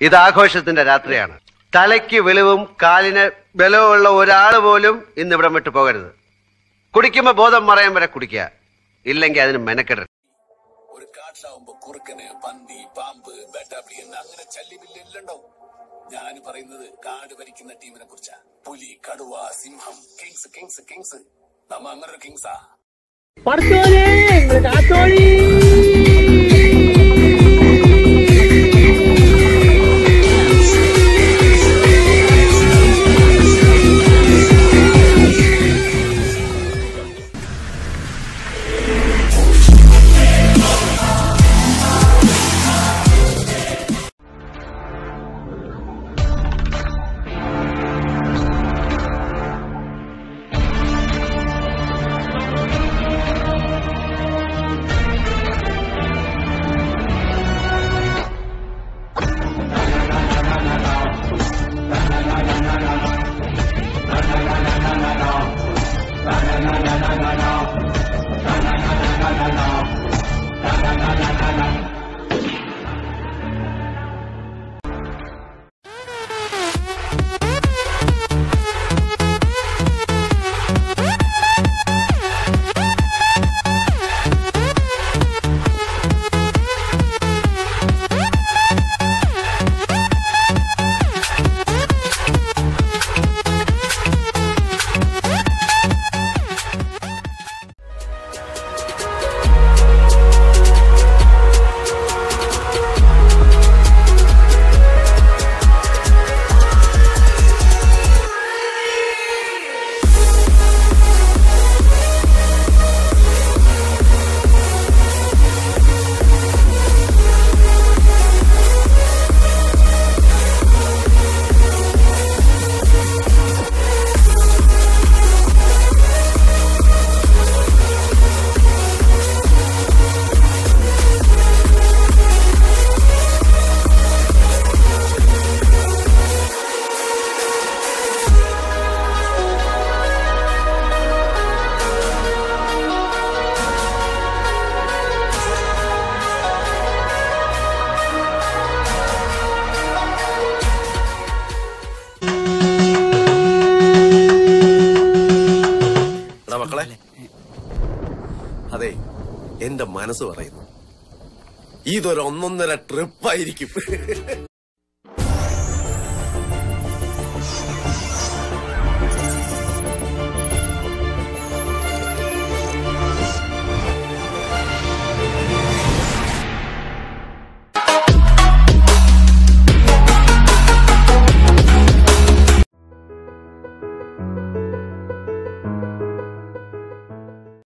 ഇത് ആഘോഷത്തിന്റെ രാത്രിയാണ് തലയ്ക്ക് വെളിവും കാലിന് ബലവുമുള്ള ഒരാൾ പോലും ഇന്ന് ഇവിടം വിട്ടു പോകരുത് കുടിക്കുമ്പോ ബോധം മറയാൻ വരെ കുടിക്കുക ഇല്ലെങ്കിൽ അതിന് മെനക്കെടരുത് ഒരു കാട്ടിലാവുമ്പോ കുറുക്കന് പന്നി പാമ്പ് വേട്ടാപ്പിളി എന്ന് അങ്ങനെ ചല്ലിവില്ല എല്ലാം ഉണ്ടാവും ഞാൻ പറയുന്നത് കാട് ഭരിക്കുന്ന ടീമിനെ കുറിച്ചാ പുലി കടുവ സിംഹം കിങ്സ് കിങ്സ് കിങ്സ് നമ്മ അങ്ങനെ ഒരു കിങ്സാ പടച്ചോനെ ഇങ്ങള് കാത്തോളി എടാ മക്കളെ അതെ എന്റെ മനസ്സ് പറയുന്നു ഇതൊരു ഒന്നൊന്നര ട്രിപ്പായിരിക്കും